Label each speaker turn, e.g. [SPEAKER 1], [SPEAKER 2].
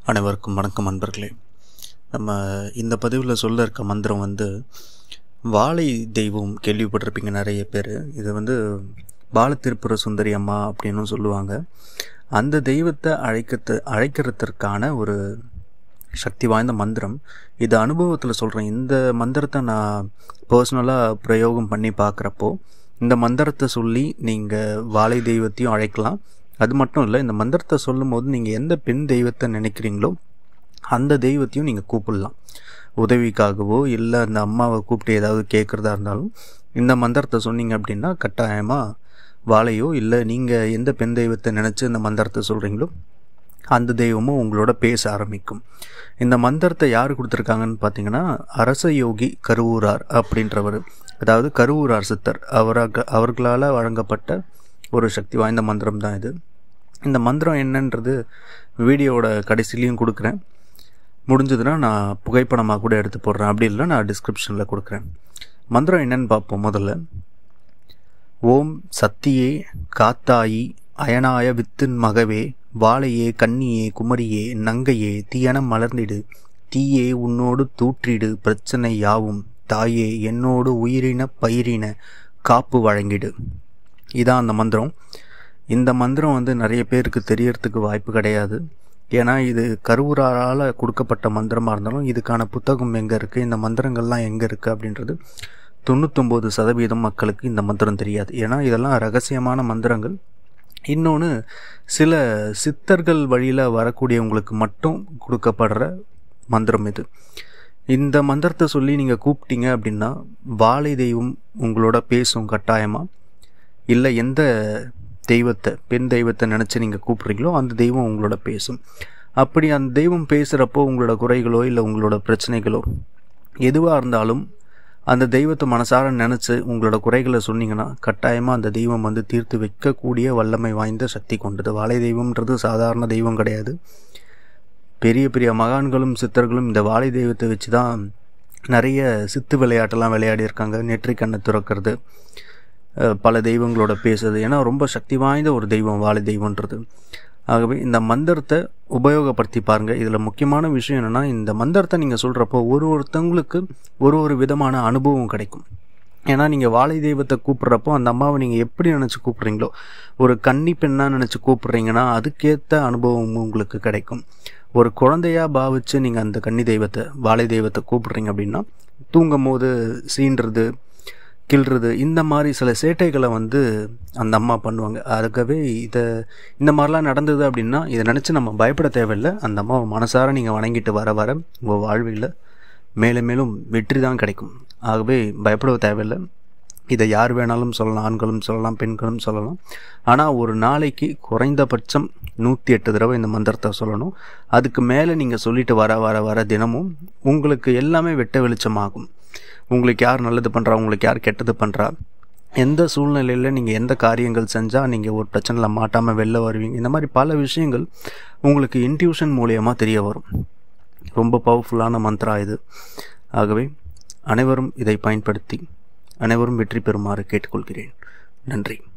[SPEAKER 1] அனைவருக்கும் வணக்கம் நண்பர்களே நம்ம இந்த பதிவில் சொல்ல இருக்க மந்திரம் வந்து வாழை தெய்வம் கேள்விப்பட்டிருப்பீங்க நிறைய பேர் இது வந்து பாலத்திருப்புர சுந்தரி அம்மா அப்படின்னு சொல்லுவாங்க அந்த தெய்வத்தை அழைக்கிறது அழைக்கிறதுக்கான ஒரு சக்தி வாய்ந்த மந்திரம் இது அனுபவத்தில் சொல்கிறேன் இந்த மந்திரத்தை நான் பர்சனலாக பிரயோகம் பண்ணி பார்க்குறப்போ இந்த மந்திரத்தை சொல்லி நீங்கள் வாழை தெய்வத்தையும் அழைக்கலாம் அது மட்டும் இல்லை இந்த மந்திரத்தை சொல்லும் போது நீங்கள் எந்த பெண் தெய்வத்தை நினைக்கிறீங்களோ அந்த தெய்வத்தையும் நீங்கள் கூப்பிடலாம் உதவிக்காகவோ இல்லை அந்த அம்மாவை கூப்பிட்டு ஏதாவது கேட்குறதா இருந்தாலும் இந்த மந்திரத்தை சொன்னீங்க அப்படின்னா கட்டாயமாக வாழையோ இல்லை நீங்கள் எந்த பெண் தெய்வத்தை நினச்சி இந்த மந்திரத்தை சொல்கிறீங்களோ அந்த தெய்வமும் உங்களோட பேச ஆரம்பிக்கும் இந்த மந்திரத்தை யார் கொடுத்துருக்காங்கன்னு பார்த்தீங்கன்னா அரச யோகி கருவூரார் அப்படின்றவர் அதாவது கருவூரார் சித்தர் அவராக அவர்களால் வழங்கப்பட்ட ஒரு சக்தி வாய்ந்த மந்திரம் தான் இது இந்த மந்திரம் என்னன்றது வீடியோவோட கடைசிலையும் கொடுக்குறேன் முடிஞ்சதுன்னா நான் புகைப்படமாக கூட எடுத்து போடுறேன் அப்படி இல்லை நான் டிஸ்கிரிப்ஷனில் கொடுக்குறேன் மந்திரம் என்னன்னு பார்ப்போம் முதல்ல ஓம் சத்தியே காத்தாயி அயனாய வித்தின் மகவே வாழையே கன்னியே குமரியே நங்கையே தீயனம் மலர்ந்திடு தீயே உன்னோடு தூற்றிடு பிரச்சனை யாவும் தாயே என்னோடு உயிரின பயிரின காப்பு வழங்கிடு இதான் அந்த மந்திரம் இந்த மந்திரம் வந்து நிறைய பேருக்கு தெரியறதுக்கு வாய்ப்பு கிடையாது ஏன்னா இது கருவூரால் கொடுக்கப்பட்ட மந்திரமாக இருந்தாலும் இதுக்கான புத்தகம் எங்கே இருக்குது இந்த மந்திரங்கள்லாம் எங்கே இருக்குது அப்படின்றது தொண்ணூத்தொம்பது சதவீதம் மக்களுக்கு இந்த மந்திரம் தெரியாது ஏன்னா இதெல்லாம் ரகசியமான மந்திரங்கள் இன்னொன்று சில சித்தர்கள் வழியில் வரக்கூடியவங்களுக்கு மட்டும் கொடுக்கப்படுற மந்திரம் இது இந்த மந்திரத்தை சொல்லி நீங்கள் கூப்பிட்டீங்க அப்படின்னா வாழை தெய்வம் உங்களோட பேசும் கட்டாயமாக இல்லை எந்த தெய்வத்தை பெண் தெய்வத்தை நினச்சி நீங்கள் கூப்பிட்றீங்களோ அந்த தெய்வம் உங்களோட பேசும் அப்படி அந்த தெய்வம் பேசுகிறப்போ உங்களோட குறைகளோ இல்லை உங்களோட பிரச்சனைகளோ எதுவாக இருந்தாலும் அந்த தெய்வத்தை மனசார நினச்சி உங்களோட குறைகளை சொன்னீங்கன்னா கட்டாயமாக அந்த தெய்வம் வந்து தீர்த்து வைக்கக்கூடிய வல்லமை வாய்ந்த சக்தி கொண்டது வாழை தெய்வம்ன்றது சாதாரண தெய்வம் கிடையாது பெரிய பெரிய மகான்களும் சித்தர்களும் இந்த வாழை தெய்வத்தை வச்சு தான் நிறைய சித்து விளையாட்டெல்லாம் விளையாடி இருக்காங்க நெற்றிக்கண்ணை துறக்கிறது பல தெய்வங்களோட பேசுறது ஏன்னா ரொம்ப சக்தி வாய்ந்த ஒரு தெய்வம் வாழை தெய்வன்றது ஆகவே இந்த மந்திரத்தை உபயோகப்படுத்தி பாருங்கள் இதில் முக்கியமான விஷயம் என்னென்னா இந்த மந்திரத்தை நீங்கள் சொல்கிறப்போ ஒரு ஒருத்தவங்களுக்கு ஒரு ஒரு விதமான அனுபவம் கிடைக்கும் ஏன்னா நீங்கள் வாழை தெய்வத்தை கூப்பிட்றப்போ அந்த அம்மாவை நீங்கள் எப்படி நினச்சி கூப்பிட்றீங்களோ ஒரு கன்னி பெண்ணாக நினச்சி கூப்பிட்றீங்கன்னா அதுக்கேற்ற அனுபவம் உங்களுக்கு கிடைக்கும் ஒரு குழந்தையாக பாவித்து நீங்கள் அந்த கன்னி தெய்வத்தை வாழை தெய்வத்தை கூப்பிட்றீங்க அப்படின்னா தூங்கும் போது சீன்றது கிள்றது இந்த மாதிரி சில சேட்டைகளை வந்து அந்த அம்மா பண்ணுவாங்க அதுக்காகவே இதை இந்த மாதிரிலாம் நடந்தது அப்படின்னா இதை நினச்சி நம்ம பயப்பட தேவையில்லை அந்த அம்மாவை மனசார நீங்கள் வணங்கிட்டு வர வர உங்கள் வாழ்வில் மேலும் மேலும் வெற்றி தான் கிடைக்கும் ஆகவே பயப்பட தேவையில்லை இதை யார் வேணாலும் சொல்லலாம் ஆண்களும் சொல்லலாம் பெண்களும் சொல்லலாம் ஆனால் ஒரு நாளைக்கு குறைந்தபட்சம் நூற்றி எட்டு தடவை இந்த மந்திரத்தை சொல்லணும் அதுக்கு மேலே நீங்கள் சொல்லிட்டு வர வர வர தினமும் உங்களுக்கு எல்லாமே வெட்ட வெளிச்சமாகும் உங்களுக்கு யார் நல்லது பண்ணுறா உங்களுக்கு யார் கெட்டது பண்ணுறா எந்த சூழ்நிலையில் நீங்கள் எந்த காரியங்கள் செஞ்சால் நீங்கள் ஒரு பிரச்சனையில் மாட்டாமல் வெளில வருவீங்க இந்த மாதிரி பல விஷயங்கள் உங்களுக்கு இன்ட்யூஷன் மூலியமாக தெரிய வரும் ரொம்ப பவர்ஃபுல்லான மந்த்ரா இது ஆகவே அனைவரும் இதை பயன்படுத்தி அனைவரும் வெற்றி பெறுமாறு கேட்டுக்கொள்கிறேன் நன்றி